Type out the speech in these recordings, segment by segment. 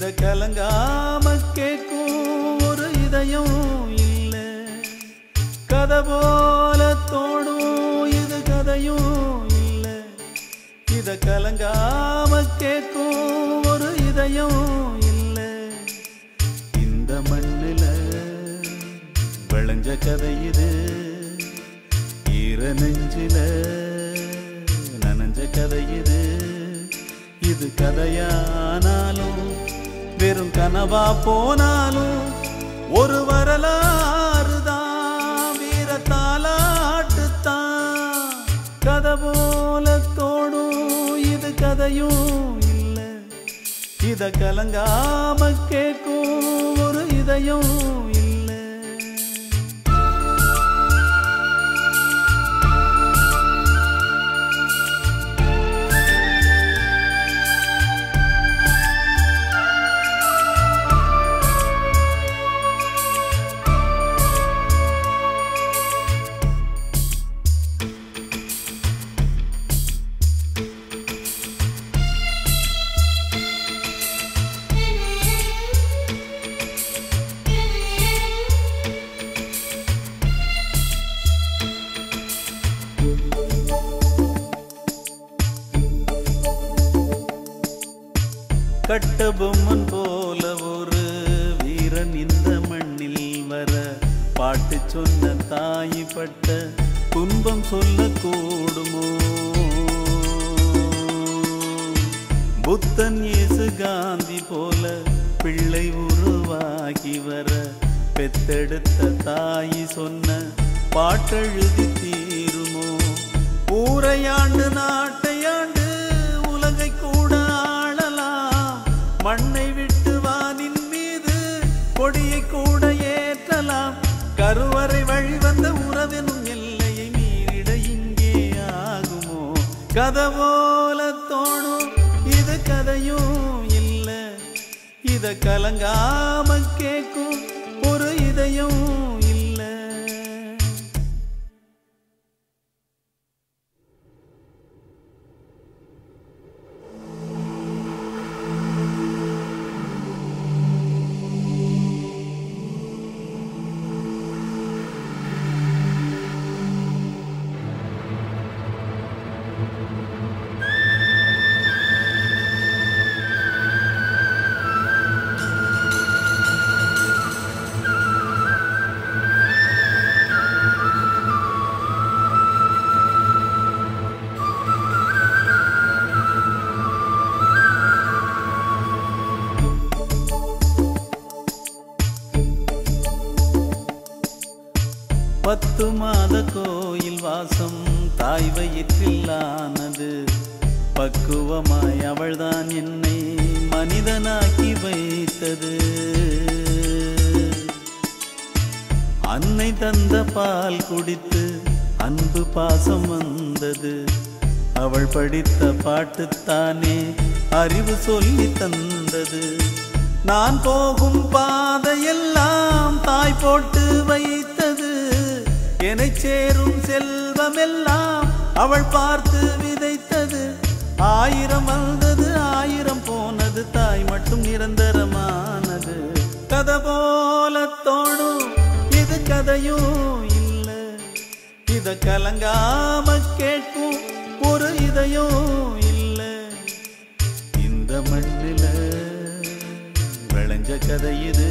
கலங்காம கேட்கும் ஒரு இதயம் இல்ல கதை போல தோணும் இது கதையும் இல்ல இத கலங்காம கேட்கும் ஒரு இதயம் இல்ல இந்த மண்ணுல விளைஞ்ச கதை இது ஈர நெஞ்சில நனைஞ்ச கதை இது இது கதையானாலும் வெறும் கனவா போனாலும் ஒரு வரலாறு தான் வீர தாலாட்டுத்தான் கதை போல தோணும் இது கதையும் இல்லை இத கலங்காம கேட்கும் ஒரு இதயம் இல்லை கட்டபொம்மன் போல ஒரு வீரன் இந்த மண்ணில் வர பாட்டு சொன்ன தாய் பட்ட துன்பம் சொல்ல கூடுமோ புத்தன் இயேசு காந்தி போல பிள்ளை உருவாகி வர பெத்தெடுத்த தாய் சொன்ன பாட்டெழுதி தீருமோ ஊரையாண்டு நாட்டையாண்டு உலகை கூட ஆளலாம் மண்ணை விட்டு வானின் மீது கொடியை கூட ஏற்றலாம் கருவறை வழி வந்த உறவெனும் எல்லையை மீறிட இங்கே ஆகுமோ கதை போல தோணும் இது கதையும் இல்ல இத கலங்காம கேட்கும் ஒரு இதயம் இல்லை பத்து மாத கோயில் வாசம் தாய் வயிற்றில்லானது பக்குவமாய் அவள்தான் என்னை மனிதனாக்கி வைத்தது அன்னை தந்த பால் குடித்து அன்பு பாசம் வந்தது அவள் படித்த பாட்டுத்தானே அறிவு சொல்லி தந்தது நான் போகும் பாதையெல்லாம் தாய் போட்டு வைத்தது என்னை சேரும் செல்வமெல்லாம் அவள் பார்த்து விதைத்தது ஆயிரம் வந்தது ஆயிரம் போனது தாய் மட்டும் நிரந்தரமானது கதை போல தோணும் இது கதையும் இல்ல இத கலங்காம கேட்கும் ஒரு இதயம் இல்ல இந்த மண்ணில விளைஞ்ச கதை இது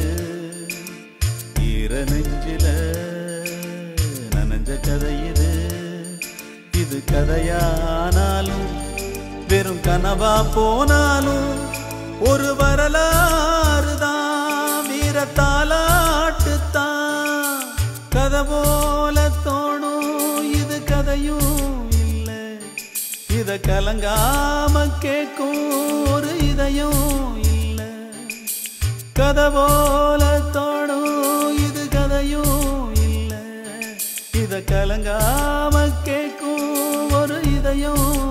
ஈர நெஞ்சில நனைஞ்ச கதை இது இது கதையானாலும் வெறும் கனவா போனாலும் ஒரு வரலாறு தான் வீர தாலாட்டுத்தான் கதை போல தோணும் இது கதையும் இல்லை இத கலங்காம கேட்கும் ஒரு இதயம் இல்லை கதை போல தோணும் இது கதையும் இல்லை இத கலங்காம கேட்கும் ஒரு இதயம்